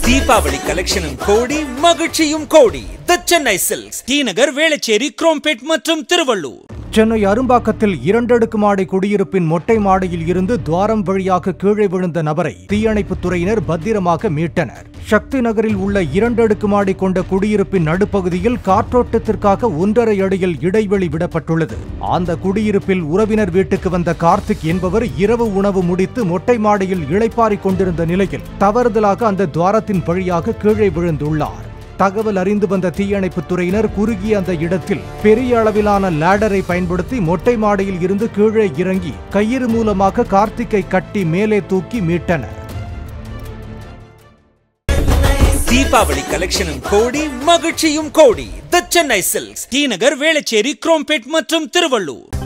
தீபாவளி கலெக்ஷனும் கோடி மகிழ்ச்சியும் கோடி the Chennai silks T Nagar Velachery Chromepet மற்றும் திருவள்ளூர் சென்னை அரும்பாக்கத்தில் இரண்டடுக்கு மாடி குடியிருப்பின் மொட்டை மாடியில் இருந்து துவாரம் வழியாக கீழே விழுந்த நபரை தீயணைப்புத் துறையினர் பத்திரமாக மீட்டனர் சக்தி நகரில் உள்ள இரண்டடுக்கு மாடி கொண்ட குடியிருப்பின் நடுப்பகுதியில் காற்றோட்டத்திற்காக ஒன்றரை அடியில் இடைவெளி விடப்பட்டுள்ளது அந்த குடியிருப்பில் உறவினர் வீட்டுக்கு வந்த கார்த்திக் என்பவர் இரவு உணவு முடித்து மொட்டை மாடியில் இளைப்பாறிக் கொண்டிருந்த நிலையில் தவறுதலாக அந்த துவாரத்தின் வழியாக கீழே விழுந்துள்ளார் தகவல் அறிந்து வந்த தீயணைப்புத் துறையினர் குறுகிய அந்த இடத்தில் பெரிய அளவிலான லேடரை பயன்படுத்தி மொட்டை மாடியில் இருந்து கீழே இறங்கி கயிறு மூலமாக கார்த்திக்கை கட்டி மேலே தூக்கி மீட்டனர் தீபாவளி கலெக்ஷனும் கோடி மகிழ்ச்சியும் கோடி the Chennai silks T Nagar Velachery Chromepet மற்றும் திருவள்ளூர்